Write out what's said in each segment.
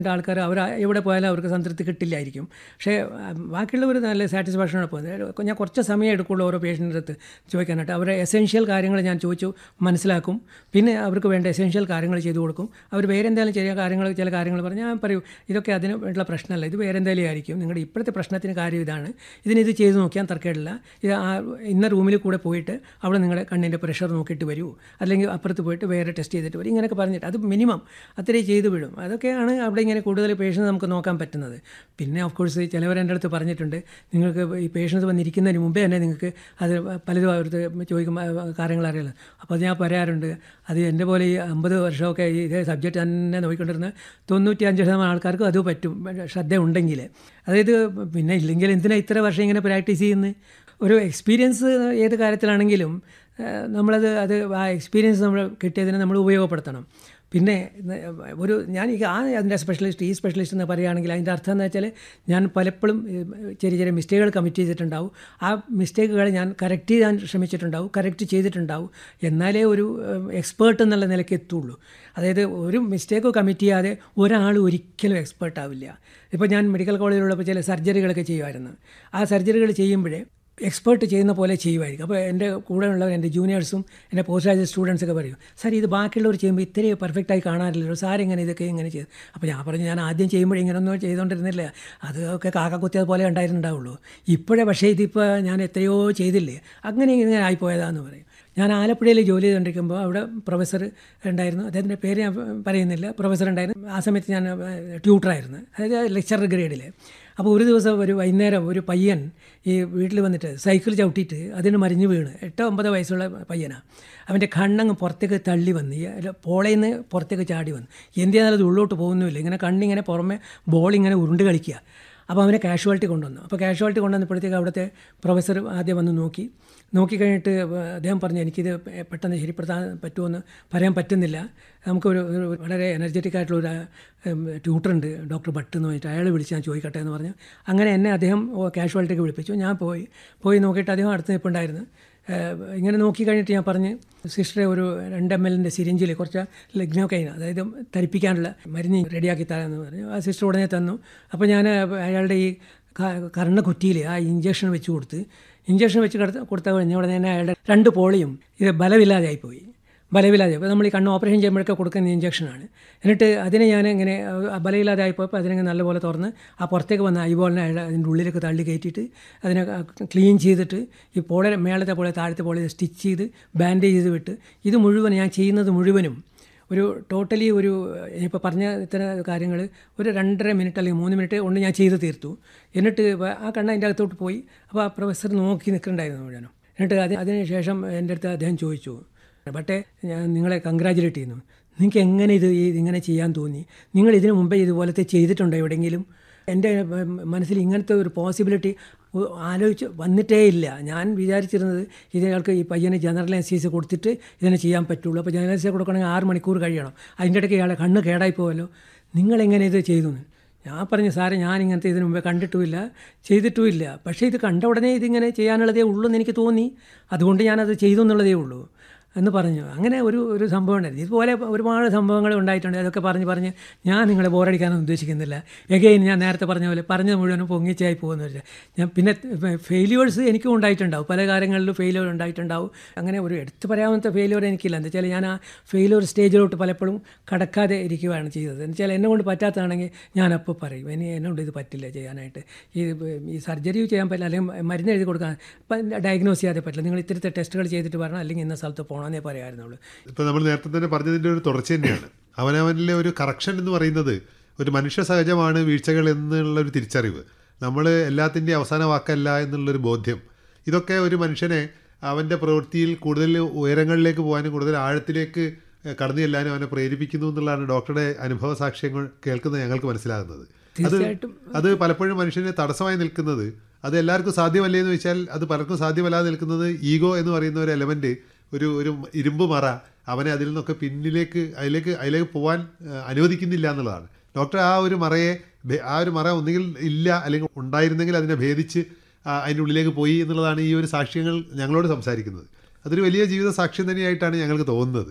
ആൾക്കാർ അവർ എവിടെ പോയാലും അവർക്ക് സംതൃപ്തി കിട്ടില്ലായിരിക്കും പക്ഷേ ആ, ബാക്കിയുള്ളവർ നല്ല സാറ്റിസ്ഫാക്ഷനോടെ പോകുന്നത് ഞാൻ കുറച്ച് സമയം എടുക്കുള്ളൂ ഓരോ പേഷ്യൻ്റെ അടുത്ത് ചോദിക്കാനായിട്ട് അവരെ എസെൻഷ്യൽ കാര്യങ്ങൾ ഞാൻ ചോദിച്ചു മനസ്സിലാക്കും പിന്നെ അവർക്ക് വേണ്ട എസെൻഷ്യൽ കാര്യങ്ങൾ ചെയ്തു കൊടുക്കും അവർ വേറെ എന്തെങ്കിലും ചെറിയ കാര്യങ്ങൾ ചില കാര്യങ്ങൾ പറഞ്ഞാൽ ഞാൻ പറയൂ ഇതൊക്കെ അതിന് വേണ്ട പ്രശ്നമല്ല ഇത് വേറെ എന്തെങ്കിലും ആയിരിക്കും നിങ്ങളുടെ ഇപ്പോഴത്തെ പ്രശ്നത്തിന് കാര്യം ഇതാണ് ഇതിനിത് ചെയ്ത് നോക്കിയാൽ തർക്കമില്ല ഇത് ആ ഇന്ന റൂമിൽ കൂടെ പോയിട്ട് അവിടെ നിങ്ങളുടെ കണ്ണിൻ്റെ പ്രഷർ നോക്കിയിട്ട് വരൂ അല്ലെങ്കിൽ അപ്പുറത്ത് പോയിട്ട് വേറെ ടെസ്റ്റ് ചെയ്തിട്ട് വരും ഇങ്ങനെയൊക്കെ പറഞ്ഞിട്ട് അത് മിനിമം അത്രയും ചെയ്ത് വിടും അതൊക്കെയാണ് അവിടെ ഇങ്ങനെ കൂടുതൽ പേഷ്യൻസ് നമുക്ക് നോക്കാൻ പറ്റുന്നത് പിന്നെ ഓഫ് കോഴ്സ് ചിലവർ എൻ്റെ അടുത്ത് പറഞ്ഞിട്ടുണ്ട് നിങ്ങൾക്ക് ഈ പേഷ്യൻസ് വന്നിരിക്കുന്നതിന് മുമ്പേ തന്നെ നിങ്ങൾക്ക് അത് പലതും അവർക്ക് ചോദിക്കുമ്പോൾ കാര്യങ്ങൾ അറിയില്ല അപ്പോൾ അത് ഞാൻ പറയാറുണ്ട് അത് എൻ്റെ പോലെ ഈ അമ്പത് വർഷമൊക്കെ ഈ ഇതേ സബ്ജക്റ്റ് തന്നെ നോക്കിക്കൊണ്ടിരുന്ന തൊണ്ണൂറ്റി അഞ്ച് ശതമാനം ആൾക്കാർക്ക് അത് പറ്റും ശ്രദ്ധ ഉണ്ടെങ്കിൽ അതായത് പിന്നെ ഇല്ലെങ്കിൽ എന്തിനാ ഇത്ര വർഷം ഇങ്ങനെ പ്രാക്ടീസ് ചെയ്യുന്നത് ഒരു എക്സ്പീരിയൻസ് ഏത് കാര്യത്തിലാണെങ്കിലും ഏഹ്, നമ്മളത് അത് ആ എക്സ്പീരിയൻസ് നമ്മൾ കിട്ടിയതിനെ നമ്മൾ ഉപയോഗപ്പെടുത്തണം പിന്നെ ഇന്ന് ഒരു ഞാൻ ഈ ആ അതിൻ്റെ സ്പെഷ്യലിസ്റ്റ് ഈ സ്പെഷ്യലിസ്റ്റ് എന്ന് പറയുകയാണെങ്കിൽ അതിൻ്റെ അർത്ഥം എന്ന് വെച്ചാൽ ഞാൻ പലപ്പോഴും ഏഹ്, ചെറിയ ചെറിയ മിസ്റ്റേക്കുകൾ കമ്മിറ്റ് ചെയ്തിട്ടുണ്ടാവും ആ മിസ്റ്റേക്കുകൾ ഞാൻ കറക്റ്റ് ചെയ്യാൻ ശ്രമിച്ചിട്ടുണ്ടാവും കറക്റ്റ് ചെയ്തിട്ടുണ്ടാവും എന്നാലേ ഒരു എക്സ്പേർട്ട് എന്നുള്ള നിലയ്ക്ക് എത്തുള്ളൂ അതായത് ഒരു മിസ്റ്റേക്ക് കമ്മിറ്റ് ചെയ്യാതെ ഒരാൾ ഒരിക്കലും എക്സ്പേർട്ട് ആവില്ല ഇപ്പോൾ ഞാൻ മെഡിക്കൽ കോളേജിലുള്ളപ്പോൾ ചില സർജറികളൊക്കെ ചെയ്യുമായിരുന്നു ആ സർജറികൾ ചെയ്യുമ്പോഴേ എക്സ്പേർട്ട് ചെയ്യുന്ന പോലെ ചെയ്യുമായിരിക്കും അപ്പോൾ എൻ്റെ കൂടെ ഉള്ളവർ എൻ്റെ ജൂനിയേഴ്സും എൻ്റെ പോസ്റ്റ് ഗ്രാജുവേറ്റ് സ്റ്റുഡൻസ് ഒക്കെ പറയും സാർ ഇത് ബാക്കിയുള്ളവർ ചെയ്യുമ്പോൾ ഇത്രയും പെർഫെക്റ്റായി കാണാറില്ലല്ലോ സാർ ഇങ്ങനെ ഇതൊക്കെ ഇങ്ങനെ ചെയ്തു അപ്പോൾ ഞാൻ പറഞ്ഞു ഞാൻ ആദ്യം ചെയ്യുമ്പോൾ ഇങ്ങനെയൊന്നും ചെയ്തുകൊണ്ടിരുന്നില്ല അതൊക്കെ കാക്ക കുത്തിയത് പോലെ ഉണ്ടായിട്ടുണ്ടാവുള്ളൂ ഇപ്പോഴേ പക്ഷേ ഇതിപ്പോൾ ഞാൻ എത്രയോ ചെയ്തില്ലേ അങ്ങനെ ഇങ്ങനെ ആയിപ്പോയതാന്ന് പറയും ഞാൻ ആലപ്പുഴയിൽ ജോലി ചെയ്തുകൊണ്ടിരിക്കുമ്പോൾ അവിടെ പ്രൊഫസർ ഉണ്ടായിരുന്നു അദ്ദേഹത്തിൻ്റെ പേര് ഞാൻ പറയുന്നില്ല പ്രൊഫസർ ഉണ്ടായിരുന്നു ആ സമയത്ത് ഞാൻ ട്യൂട്ടറായിരുന്നു അതായത് ലെക്ചറർ ഗ്രേഡിൽ അപ്പോൾ ഒരു ദിവസം ഒരു വൈകുന്നേരം ഒരു പയ്യൻ ഈ വീട്ടിൽ വന്നിട്ട് സൈക്കിൾ ചവിട്ടിയിട്ട് അതിന് മരിഞ്ഞ് വീണ് എട്ടോ ഒമ്പതോ വയസ്സുള്ള പയ്യനാണ് അവൻ്റെ കണ്ണങ്ങ് പുറത്തേക്ക് തള്ളി വന്ന് ഈ അല്ല, പോളയിൽ നിന്ന് പുറത്തേക്ക് ചാടി വന്നു എന്തിനാലും അത് ഉള്ളോട്ട് പോകുന്നുമില്ല ഇങ്ങനെ കണ്ണിങ്ങനെ പുറമെ ബോൾ ഇങ്ങനെ ഉരുണ്ട് കളിക്കുക അപ്പോൾ അവനെ കാഷ്വാലിറ്റി കൊണ്ടുവന്നു അപ്പോൾ കാഷ്വാലിറ്റി കൊണ്ടുവന്നപ്പോഴത്തേക്ക് അവിടുത്തെ പ്രൊഫസർ ആദ്യം വന്ന് നോക്കി നോക്കിക്കഴിഞ്ഞിട്ട് അദ്ദേഹം പറഞ്ഞു എനിക്കിത് പെട്ടെന്ന് ശരിപ്പെടുത്താൻ പറ്റുമെന്ന് പറയാൻ പറ്റുന്നില്ല നമുക്കൊരു ഒരു വളരെ എനർജറ്റിക് ആയിട്ടുള്ള ഒരു ട്യൂട്ടറുണ്ട് ഡോക്ടർ ഭട്ട് എന്ന് പറഞ്ഞിട്ട് അയാൾ വിളിച്ച് ഞാൻ ചോദിക്കട്ടെ എന്ന് പറഞ്ഞു അങ്ങനെ എന്നെ അദ്ദേഹം കാഷ്വാലിറ്റിക്ക് വിളിപ്പിച്ചു ഞാൻ പോയി പോയി നോക്കിയിട്ട് അദ്ദേഹം അടുത്ത് നിൽപ്പുണ്ടായിരുന്നു ഏഹ് ഇങ്ങനെ നോക്കി കഴിഞ്ഞിട്ട് ഞാൻ പറഞ്ഞ് സിസ്റ്ററെ ഒരു രണ്ട് എം എല്ലിൻ്റെ സിരിഞ്ചിൽ കുറച്ച് ലഗ്നോക്കൈന അതായത് തരിപ്പിക്കാനുള്ള മരുന്ന് റെഡിയാക്കി തരാമെന്ന് പറഞ്ഞു ആ സിസ്റ്റർ ഉടനെ തന്നു അപ്പോൾ ഞാൻ അയാളുടെ ഈ ക- കർണ്ണക്കുറ്റിയിൽ ആ ഇഞ്ചക്ഷൻ വെച്ച് കൊടുത്ത് ഇഞ്ചക്ഷൻ വെച്ച് കൊടുത്ത കൊടുത്ത കഴിഞ്ഞ ഉടനെ തന്നെ അയാളുടെ രണ്ട് പോളിയും ഇത് ബലമില്ലാതെയായി പോയി ബലമില്ലാതെ അപ്പോൾ നമ്മൾ ഈ കണ്ണ് ഓപ്പറേഷൻ ചെയ്യുമ്പോഴൊക്കെ കൊടുക്കുന്ന ഇഞ്ചക്ഷനാണ് എന്നിട്ട് അതിനെ ഞാൻ ഇങ്ങനെ ആ, ബലമില്ലാതെ ആയിപ്പോയപ്പോൾ അതിനെ നല്ലപോലെ തുറന്ന് ആ പുറത്തേക്ക് വന്ന ഐബോളിനെ അയാൾ അതിൻ്റെ ഉള്ളിലേക്ക് തള്ളി കയറ്റിയിട്ട് അതിനെ ക്ലീൻ ചെയ്തിട്ട് ഈ പോളെ മേളത്തെ പോലെ താഴത്തെ പോലെ സ്റ്റിച്ച് ചെയ്ത് ബാൻഡേജ് ചെയ്ത് വിട്ട് ഇത് മുഴുവൻ ഞാൻ ചെയ്യുന്നത് മുഴുവനും ഒരു ടോട്ടലി ഒരു ഇപ്പോൾ പറഞ്ഞ ഇത്തരം കാര്യങ്ങൾ ഒരു രണ്ടര മിനിറ്റ് അല്ലെങ്കിൽ മൂന്ന് മിനിറ്റ് കൊണ്ട് ഞാൻ ചെയ്ത് തീർത്തു എന്നിട്ട് വ- ആ കണ്ണ് അതിൻ്റെ അകത്തോട്ട് പോയി അപ്പോൾ ആ പ്രൊഫസർ നോക്കി നിൽക്കുന്നുണ്ടായിരുന്നു മുഴുവനും എന്നിട്ട് അത് അതിന് ശേഷം എൻ്റെ അടുത്ത് അദ്ദേഹം ചോദിച്ചു ബട്ടെ ഞാൻ നിങ്ങളെ കൺഗ്രാജുലേറ്റ് ചെയ്യുന്നു നിങ്ങൾക്ക് എങ്ങനെ ഇത് ഈ- ഇങ്ങനെ ചെയ്യാൻ തോന്നി നിങ്ങൾ ഇതിനു മുമ്പേ ഇതുപോലത്തെ ചെയ്തിട്ടുണ്ടോ എവിടെയെങ്കിലും എൻ്റെ മനസ്സിൽ ഇങ്ങനത്തെ ഒരു പോസിബിലിറ്റി ആലോചിച്ച് വന്നിട്ടേ ഇല്ല ഞാൻ വിചാരിച്ചിരുന്നത് ഇതിനയാൾക്ക് ഈ പയ്യന് ജനറൽ അനസ്തീസിയ കൊടുത്തിട്ട് ഇതിനെ ചെയ്യാൻ പറ്റുള്ളൂ അപ്പോൾ ജനറൽ അനസ്തീസിയ കൊടുക്കണമെങ്കിൽ ആറ് മണിക്കൂർ കഴിയണം അതിൻ്റെ ഇടയ്ക്ക് ഇയാളെ കണ്ണ് കേടായി പോവല്ലോ നിങ്ങളെങ്ങനെ ഇത് ചെയ്തു എന്ന് ഞാൻ പറഞ്ഞു സാറേ ഞാൻ ഇങ്ങനത്തെ ഇതിനു മുമ്പേ കണ്ടിട്ടുമില്ല ചെയ്തിട്ടുമില്ല പക്ഷേ ഇത് കണ്ട ഉടനെ ഇതിങ്ങനെ ചെയ്യാനുള്ളതേ ഉള്ളൂ എന്ന് എനിക്ക് തോന്നി അതുകൊണ്ട് ഞാനത് ചെയ്തു എന്നുള്ളതേ ഉള്ളൂ എന്ന് പറഞ്ഞു അങ്ങനെ ഒരു ഒരു സംഭവം ഉണ്ടായിരുന്നു ഇതുപോലെ ഒരുപാട് സംഭവങ്ങൾ ഉണ്ടായിട്ടുണ്ട് അതൊക്കെ പറഞ്ഞ് പറഞ്ഞ് ഞാൻ നിങ്ങളെ ബോറടിക്കാനൊന്നും ഉദ്ദേശിക്കുന്നില്ല എഗെയിൻ ഞാൻ നേരത്തെ പറഞ്ഞ പോലെ പറഞ്ഞത് മുഴുവനും പൊങ്ങിച്ചായി പോകുന്ന വെച്ചാൽ ഞാൻ പിന്നെ ഫെയിലിയേഴ്സ് എനിക്കും ഉണ്ടായിട്ടുണ്ടാവും പല കാര്യങ്ങളിലും ഫെയിലിയർ ഉണ്ടായിട്ടുണ്ടാവും അങ്ങനെ ഒരു എടുത്തു പറയാവുന്ന ഫെയിലിയർ എനിക്കില്ല എന്താ വെച്ചാൽ ഞാൻ ആ ഫെയിലിയർ സ്റ്റേജിലോട്ട് പലപ്പോഴും കടക്കാതെ ഇരിക്കുകയാണ് ചെയ്തത് എന്ന് വെച്ചാൽ എന്നെ കൊണ്ട് പറ്റാത്തതാണെങ്കിൽ ഞാൻ അപ്പോൾ പറയും ഇനി എന്നോട് ഇത് പറ്റില്ല ചെയ്യാനായിട്ട് ഈ ഈ സർജറി ചെയ്യാൻ പറ്റില്ല അല്ലെങ്കിൽ മരുന്ന് എഴുതി കൊടുക്കാൻ ഡയഗ്നോസ് ചെയ്യാതെ പറ്റില്ല നിങ്ങൾ ഇത്തരത്തെ ടെസ്റ്റുകൾ ചെയ്തിട്ട് വരണം അല്ലെങ്കിൽ ഇന്ന സ്ഥലത്ത് പോകണമെന്നേ പറയാമായിരുന്നുള്ളൂ ഇപ്പൊ നമ്മൾ നേരത്തെ തന്നെ പറഞ്ഞതിന്റെ ഒരു തുടർച്ച തന്നെയാണ് അവനവനിലെ ഒരു കറക്ഷൻ എന്ന് പറയുന്നത് ഒരു മനുഷ്യ സഹജമാണ് വീഴ്ചകൾ എന്നുള്ള ഒരു തിരിച്ചറിവ് നമ്മൾ എല്ലാത്തിൻ്റെയും അവസാന വാക്കല്ല എന്നുള്ളൊരു ബോധ്യം ഇതൊക്കെ ഒരു മനുഷ്യനെ അവൻ്റെ പ്രവൃത്തിയിൽ കൂടുതൽ ഉയരങ്ങളിലേക്ക് പോകാനും കൂടുതൽ ആഴത്തിലേക്ക് ഏഹ്, കടന്നു ചെല്ലാനും അവനെ പ്രേരിപ്പിക്കുന്നു എന്നുള്ളതാണ് ഡോക്ടറുടെ അനുഭവ സാക്ഷ്യങ്ങൾ കേൾക്കുന്നത് ഞങ്ങൾക്ക് മനസ്സിലാകുന്നത് അത് തീർച്ചയായിട്ടും അത് പലപ്പോഴും മനുഷ്യന് തടസ്സമായി നിൽക്കുന്നത് അത് എല്ലാവർക്കും സാധ്യമല്ലേ എന്ന് വെച്ചാൽ അത് പലർക്കും സാധ്യമല്ലാതെ നിൽക്കുന്നത് ഈഗോ എന്ന് പറയുന്ന ഒരു എലമെന്റ് ഒരു ഒരു ഇരുമ്പ് മറ അവനെ അതിൽ നിന്നൊക്കെ പിന്നിലേക്ക് അതിലേക്ക് അതിലേക്ക് പോകാൻ ഏഹ്, അനുവദിക്കുന്നില്ല എന്നുള്ളതാണ് ഡോക്ടർ ആ ഒരു മറയെ ഭേ- ആ ഒരു മറ ഒന്നുകിൽ ഇല്ല അല്ലെങ്കിൽ ഉണ്ടായിരുന്നെങ്കിൽ അതിനെ ഭേദിച്ച് ആ, അതിൻ്റെ ഉള്ളിലേക്ക് പോയി എന്നുള്ളതാണ് ഈ ഒരു സാക്ഷ്യങ്ങൾ ഞങ്ങളോട് സംസാരിക്കുന്നത് അതൊരു വലിയ ജീവിത സാക്ഷ്യം തന്നെയായിട്ടാണ് ഞങ്ങൾക്ക് തോന്നുന്നത്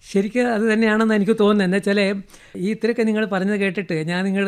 ശരിക്കും അത് തന്നെയാണെന്ന് എനിക്ക് തോന്നുന്നത് എന്താ വെച്ചാൽ ഈ ഇത്രയൊക്കെ നിങ്ങൾ പറഞ്ഞത് കേട്ടിട്ട് ഞാൻ നിങ്ങൾ